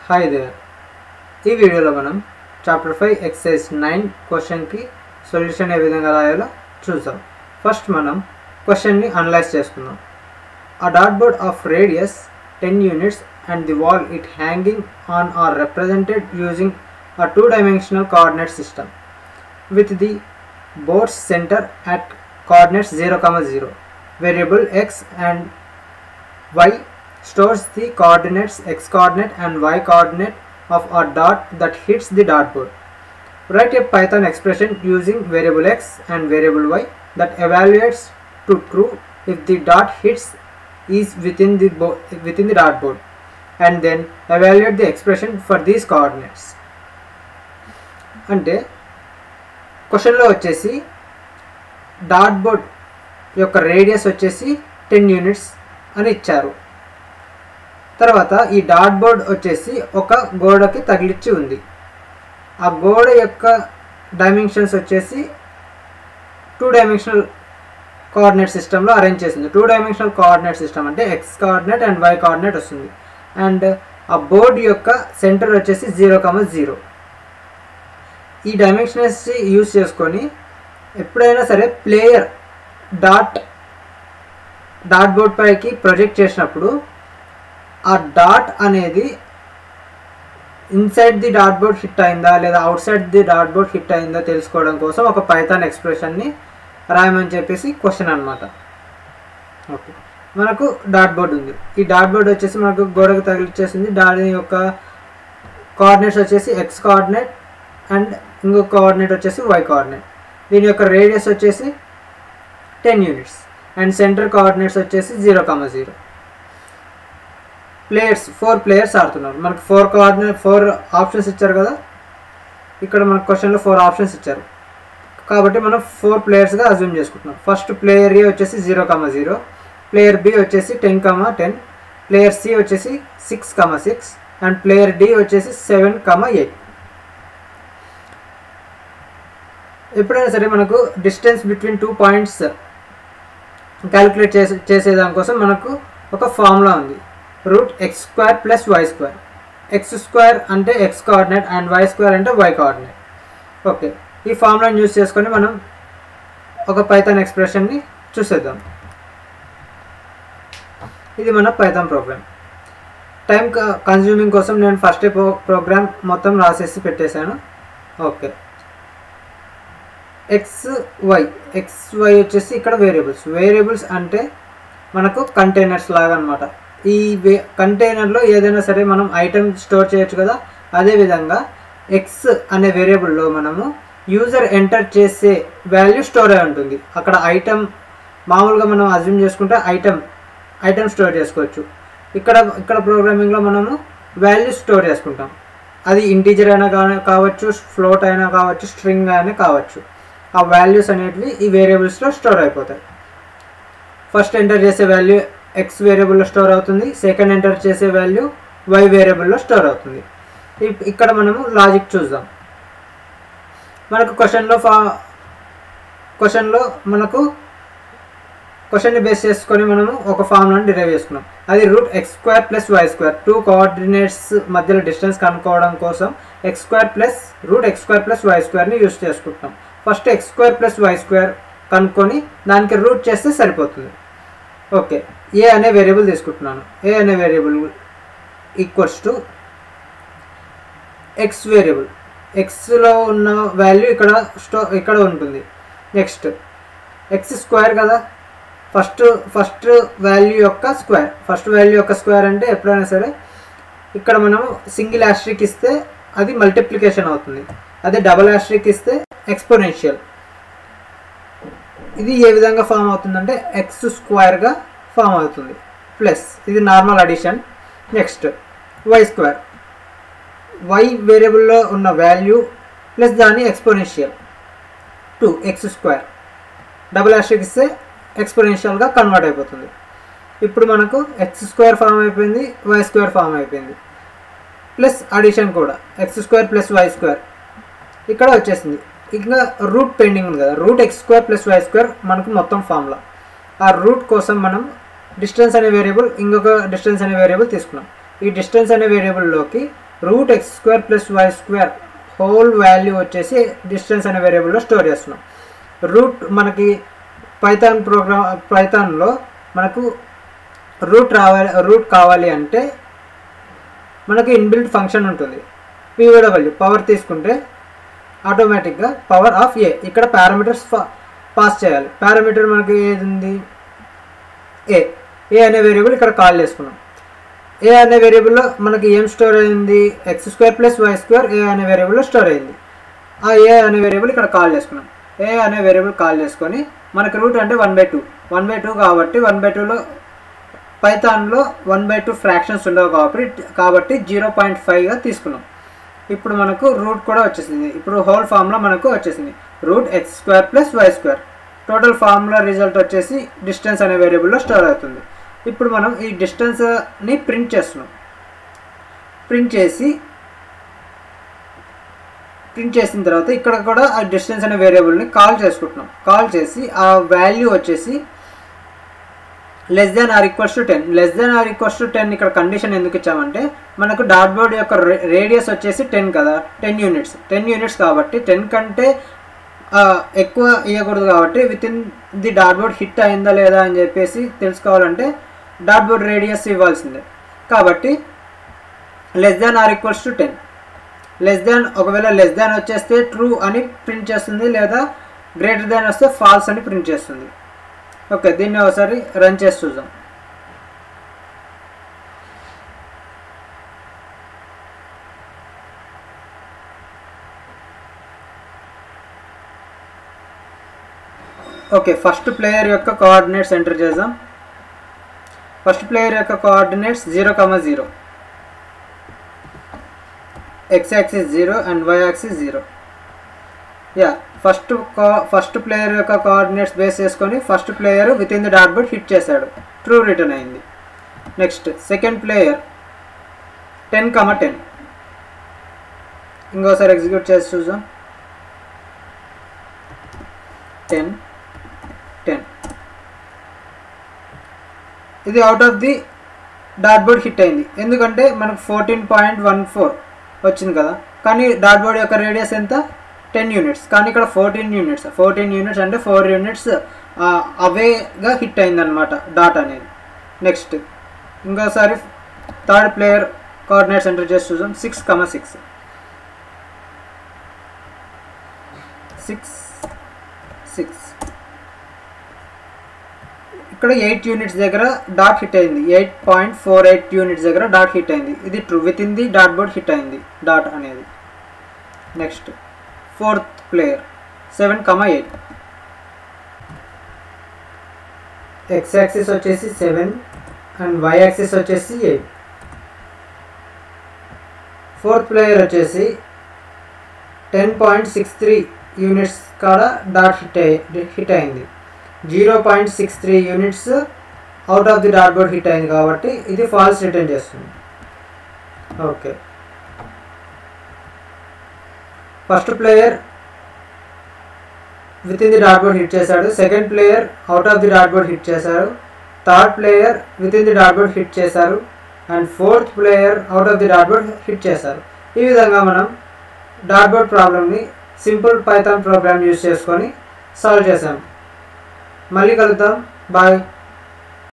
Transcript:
Hi there ఈ వీడియోలో మనం చాప్టర్ ఫైవ్ ఎక్సైజ్ నైన్ క్వశ్చన్కి సొల్యూషన్ ఏ విధంగా రాయాలో చూద్దాం ఫస్ట్ మనం క్వశ్చన్ని అనలైజ్ చేసుకుందాం A dartboard of radius 10 units and the wall it hanging on are represented using a two-dimensional coordinate system with the board's center at coordinates 0, comma 0. Variable x and y stores the coordinates x coordinate and y coordinate of a dot that hits the dartboard. Write a Python expression using variable x and variable y that evaluates to true if the dot hits is within the bo- within the dartboard and then evaluate the expression for these coordinates అంటే క్వశ్చన్లో వచ్చేసి డాట్ board యొక్క radius వచ్చేసి ten units అని ఇచ్చారు తర్వాత ఈ డాట్ బోర్డ్ వచ్చేసి ఒక గోడకి తగిలిచ్చి ఉంది ఆ గోడ యొక్క డైమెన్షన్స్ వచ్చేసి టూ డైమెన్షనల్ కోఆర్డినేట్ సిస్టంలో అరేంజ్ చేసింది టూ డైమెన్షనల్ కోఆర్డినేట్ సిస్టమ్ అంటే X coordinate and Y coordinate వస్తుంది అండ్ ఆ బోర్డ్ యొక్క సెంటర్ వచ్చేసి జీరో కమ జీరో ఈ డైమెన్షన్స్ యూజ్ చేసుకొని ఎప్పుడైనా సరే ప్లేయర్ డాట్ డాట్ బోర్డ్ పైకి ప్రొజెక్ట్ చేసినప్పుడు ఆ డాట్ అనేది inside the dot board hit అయిందా లేదా outside the dot board hit అయిందా తెలుసుకోవడం కోసం ఒక పైథాన్ ఎక్స్ప్రెషన్ని రాయమని చెప్పేసి క్వశ్చన్ అనమాట ఓకే మనకు డాట్ బోర్డ్ ఉంది ఈ డాట్ బోర్డ్ వచ్చేసి మనకు గోడకు తగిలిచ్చేసింది దాని యొక్క కోఆర్డినేట్స్ వచ్చేసి ఎక్స్ కోఆర్డినేట్ అండ్ ఇంకొక కోఆర్డినేట్ వచ్చేసి వై కోఆర్డినేట్ దీని యొక్క రేడియస్ వచ్చేసి ten units and centre coordinates వచ్చేసి zero comma zero players four players ఆడుతున్నారు మనకు ఫోర్ కోఆర్డినేట్ ఫోర్ ఆప్షన్స్ ఇచ్చారు కదా ఇక్కడ మనకు క్వశ్చన్లో ఫోర్ ఆప్షన్స్ ఇచ్చారు కాబట్టి మనం ఫోర్ ప్లేయర్స్గా అజ్యూమ్ చేసుకుంటున్నాం ఫస్ట్ ప్లేయర్ ఏ వచ్చేసి zero comma zero player B వచ్చేసి ten comma ten player C వచ్చేసి six comma six and player D వచ్చేసి సెవెన్ కమా ఎయిట్ ఎప్పుడైనా సరే మనకు distance between two points calculate చేసే చేసేదానికోసం మనకు ఒక ఫార్ములా ఉంది root X square plus Y square X square అంటే X coordinate and Y square అంటే వై కోఆర్డినేట్ ఓకే ఈ ఫార్ములాని యూజ్ చేసుకొని మనం ఒక పైథాన్ ఎక్స్ప్రెషన్ని చూసేద్దాం ఇది మన పైథాన్ ప్రోగ్రామ్ టైం కన్జ్యూమింగ్ కోసం నేను ఫస్ట్ ప్రో ప్రోగ్రామ్ మొత్తం రాసేసి పెట్టేశాను okay X Y X Y వచ్చేసి ఇక్కడ వేరియబుల్స్ వేరియబుల్స్ అంటే మనకు కంటైనర్స్ లాగా అనమాట ఈ వే కంటైనర్లో ఏదైనా సరే మనం ఐటమ్ స్టోర్ చేయొచ్చు కదా అదేవిధంగా ఎక్స్ అనే వేరియబుల్లో మనము యూజర్ ఎంటర్ చేసే వాల్యూ స్టోర్ అయి ఉంటుంది అక్కడ ఐటమ్ మామూలుగా మనం అజ్యూమ్ చేసుకుంటే ఐటమ్ ఐటమ్ స్టోర్ చేసుకోవచ్చు ఇక్కడ ఇక్కడ ప్రోగ్రామింగ్లో మనము వాల్యూ స్టోర్ చేసుకుంటాం అది ఇంటీజర్ అయినా కానీ కావచ్చు ఫ్లోట్ అయినా కావచ్చు స్ట్రింగ్ అయినా కావచ్చు ఆ వాల్యూస్ అనేటివి ఈ వేరియబుల్స్లో స్టోర్ అయిపోతాయి ఫస్ట్ ఎంటర్ చేసే వాల్యూ ఎక్స్ వేరియబుల్లో స్టోర్ అవుతుంది సెకండ్ ఎంటర్ చేసే వాల్యూ వై వేరియబుల్లో స్టోర్ అవుతుంది ఇక్కడ మనము లాజిక్ చూద్దాం మనకు క్వశ్చన్లో ఫా క్వశ్చన్లో మనకు క్వశ్చన్ని బేస్ చేసుకొని మనము ఒక ఫార్ములాని డిరైవ్ చేసుకున్నాం అది root X square plus Y square two coordinates మధ్యలో డిస్టెన్స్ కనుక్కోవడం కోసం X square plus root X square plus Y స్క్వేర్ని యూస్ చేసుకుంటున్నాం first X square plus Y square కనుక్కొని దానికి రూట్ చేస్తే సరిపోతుంది ఓకే ఏ అనే వేరియబుల్ తీసుకుంటున్నాను ఏ అనే variable equals to X variable ఎక్స్లో ఉన్న వాల్యూ ఇక్కడ స్టో ఇక్కడ ఉంటుంది నెక్స్ట్ ఎక్స్ స్క్వేర్ కదా ఫస్ట్ ఫస్ట్ వాల్యూ యొక్క స్క్వేర్ ఫస్ట్ వాల్యూ యొక్క స్క్వేర్ అంటే ఎప్పుడైనా సరే ఇక్కడ మనం సింగిల్ యాస్ట్రిక్ ఇస్తే అది మల్టిప్లికేషన్ అవుతుంది అదే డబల్ యాస్ట్రిక్ ఇస్తే ఎక్స్పోనెన్షియల్ ఇది ఏ విధంగా ఫామ్ అవుతుందంటే ఎక్స్ స్క్వేర్గా ఫామ్ అవుతుంది ప్లస్ ఇది normal addition next Y square Y వేరియబుల్లో ఉన్న వాల్యూ ప్లస్ దాని exponential two X square double asterisk ఇస్తే ఎక్స్పోనెన్షియల్గా కన్వర్ట్ అయిపోతుంది ఇప్పుడు మనకు ఎక్స్ స్క్వేర్ ఫామ్ అయిపోయింది వై స్క్వేర్ ఫామ్ అయిపోయింది ప్లస్ అడిషన్ కూడా X square plus Y square ఇక్కడ వచ్చేసింది ఇంకా రూట్ పెండింగ్ ఉంది కదా root X square plus Y square మనకు మొత్తం ఫామ్లా ఆ రూట్ కోసం మనం డిస్టెన్స్ అనే వేరియబుల్ ఇంకొక డిస్టెన్స్ అనే వేరియబుల్ తీసుకున్నాం ఈ డిస్టెన్స్ అనే వేరియబుల్లోకి root X square plus Y square whole value వచ్చేసి డిస్టెన్స్ అనే వేరియబుల్లో స్టోర్ చేస్తున్నాం రూట్ మనకి పైథాన్ ప్రోగ్రామ్ పైథాన్లో మనకు రూట్ రావాలి రూట్ కావాలి అంటే మనకి ఇన్బిల్ట్ ఫంక్షన్ ఉంటుంది పీవీడబ్ల్యూ పవర్ తీసుకుంటే ఆటోమేటిక్గా పవర్ ఆఫ్ ఏ ఇక్కడ పారామీటర్స్ పాస్ చేయాలి పారామీటర్ మనకి ఏది ఉంది ఏ ఏ అనే వేరియబుల్ ఇక్కడ కాల్ చేసుకున్నాం ఏ అనే వేరియబుల్లో మనకి ఏం స్టోర్ అయింది X square plus Y square A అనే వేరియబుల్లో స్టోర్ అయింది ఆ ఏ అనే వేరియబుల్ ఇక్కడ కాల్ చేసుకున్నాం ఏ అనే వేరియబుల్ కాల్ చేసుకొని మనకి రూట్ అంటే one by two one by two కాబట్టి వన్ బై టూలో పైథాన్లో వన్ బై టూ ఫ్రాక్షన్స్ ఉండవు కాబట్టి కాబట్టి జీరో పాయింట్ ఫైవ్గా తీసుకున్నాం ఇప్పుడు మనకు రూట్ కూడా వచ్చేసింది ఇప్పుడు హోల్ ఫార్ములా మనకు వచ్చేసింది root X square plus Y square total formula result వచ్చేసి డిస్టెన్స్ అనే వేరియబుల్లో స్టోర్ అవుతుంది ఇప్పుడు మనం ఈ డిస్టెన్స్ని ప్రింట్ చేస్తున్నాం ప్రింట్ చేసి ప్రింట్ చేసిన తర్వాత ఇక్కడ కూడా ఆ డిస్టెన్స్ అనే వేరియబుల్ని కాల్ చేసుకుంటున్నాం కాల్ చేసి ఆ వాల్యూ వచ్చేసి less than or equals to ten less than or equals to ten ఇక్కడ కండిషన్ ఎందుకు ఇచ్చామంటే మనకు డాట్ బోర్డ్ యొక్క రేడియస్ వచ్చేసి టెన్ కదా టెన్ యూనిట్స్ టెన్ యూనిట్స్ కాబట్టి టెన్ కంటే ఆ, ఎక్కువ ఇవ్వకూడదు కాబట్టి within the dot board hit అయిందా లేదా అని చెప్పేసి తెలుసుకోవాలంటే డాట్ బోర్డ్ రేడియస్ ఇవ్వాల్సిందే కాబట్టి less than or equals to ten less than ఒకవేళ లెస్ దాన్ వచ్చేస్తే ట్రూ అని ప్రింట్ చేస్తుంది లేదా గ్రేటర్ దాన్ వస్తే ఫాల్స్ అని ప్రింట్ చేస్తుంది ఓకే దీన్ని ఒకసారి రన్ చేసి చూద్దాం ఓకే ఫస్ట్ ప్లేయర్ యొక్క కోఆర్డినేట్స్ ఎంటర్ చేద్దాం ఫస్ట్ ప్లేయర్ యొక్క coordinates zero comma zero X axis zero and Y axis zero yeah first first player యొక్క కోఆర్డినేట్స్ బేస్ చేసుకొని first player within the dot board hit చేశాడు true return అయింది next second player ten comma ten ఇంకోసారి execute చేసి చూద్దాం ten ten ఇది out of the dot board hit అయింది ఎందుకంటే మనకు ఫోర్టీన్ పాయింట్ వన్ ఫోర్ వచ్చింది కదా కానీ డాట్ బోర్డ్ యొక్క రేడియస్ ఎంత టెన్ యూనిట్స్ కానీ ఇక్కడ ఫోర్టీన్ యూనిట్స్ ఫోర్టీన్ యూనిట్స్ అంటే ఫోర్ యూనిట్స్ అవేగా హిట్ అయిందనమాట డాట్ అనేది నెక్స్ట్ ఇంకోసారి థర్డ్ ప్లేయర్ కోఆర్డినేట్స్ ఎంటర్ చేసి చూద్దాం six comma six six six ఇక్కడ ఎయిట్ యూనిట్స్ దగ్గర డాట్ హిట్ అయింది eight point four eight units దగ్గర డాట్ హిట్ అయింది ఇది true within the dot board hit అయింది డాట్ అనేది next fourth player seven comma eight X axis వచ్చేసి seven and Y axis వచ్చేసి eight fourth player వచ్చేసి ten point six three units కాడ dot hit అయ్యి hit అయింది zero point six three units out of the dot board hit అయింది కాబట్టి ఇది false return చేస్తుంది okay first player within the dot board hit చేశాడు second player out of the dot board hit చేశారు third player within the dot board hit చేశారు and fourth player out of the dot board hit చేశారు ఈ విధంగా మనం dot board ప్రాబ్లమ్ని simple Python program use చేసుకొని solve చేసాం మళ్ళీ కలుద్దాం బాయ్